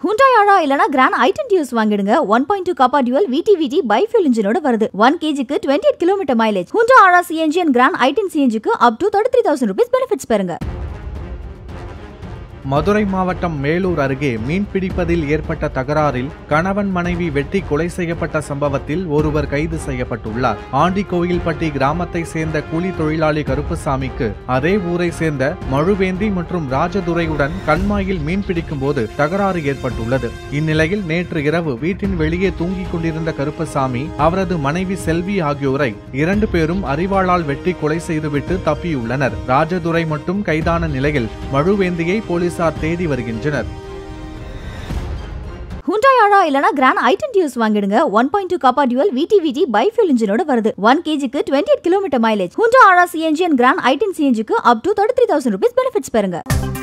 Hyundai ஆரா இல்லனா grand i ten டியூஸ் வாங்கிடுங்க one point two Kappa dual VTVT bifuel இன்ஜினோட வருது ஒன் கேஜிக்கு twenty eight kilometre mileage Hyundai Aura CNG and grand i ten சிஎன்ஜிக்கு up to thirty three thousand rupees benefits பெறுங்க மதுரை மாவட்டம் மேலூர் அருகே மீன் பிடிப்பதில் ஏற்பட்ட தகராறில் கணவன் மனைவி வெட்டி கொலை செய்யப்பட்ட சம்பவத்தில் ஒருவர் கைது செய்யப்பட்டுள்ளார் ஆண்டிகோயில்பட்டி கிராமத்தை சேர்ந்த கூலி தொழிலாளி கருப்புசாமிக்கு அதே ஊரை சேர்ந்த மழுவேந்தி மற்றும் ராஜதுரையுடன் கண்மாயில் மீன் பிடிக்கும் போது தகராறு ஏற்பட்டுள்ளது இந்நிலையில் நேற்று இரவு வீட்டின் வெளியே தூங்கிக் கொண்டிருந்த கருப்புசாமி அவரது மனைவி செல்வி ஆகியோரை இரண்டு பேரும் அறிவாளால் வெட்டி கொலை செய்துவிட்டு தப்பியுள்ளனர் ராஜதுரை மட்டும் கைதான நிலையில் மழுவேந்தியை போலீசார் தேடி வருகின்றனர் ஹுண்டாய் ஆரா இல்லனா கிராண்ட் ஐட்டன் டியூஸ் வாங்கிடுங்க one point two Kappa dual VTVT bifuel இன்ஜினோட வருது ஒன் கேஜிக்கு twenty eight kilometre mileage Hyundai Aura CNG and grand i ten சிஎன்ஜிக்கு up to thirty three thousand rupees benefits பெறுங்க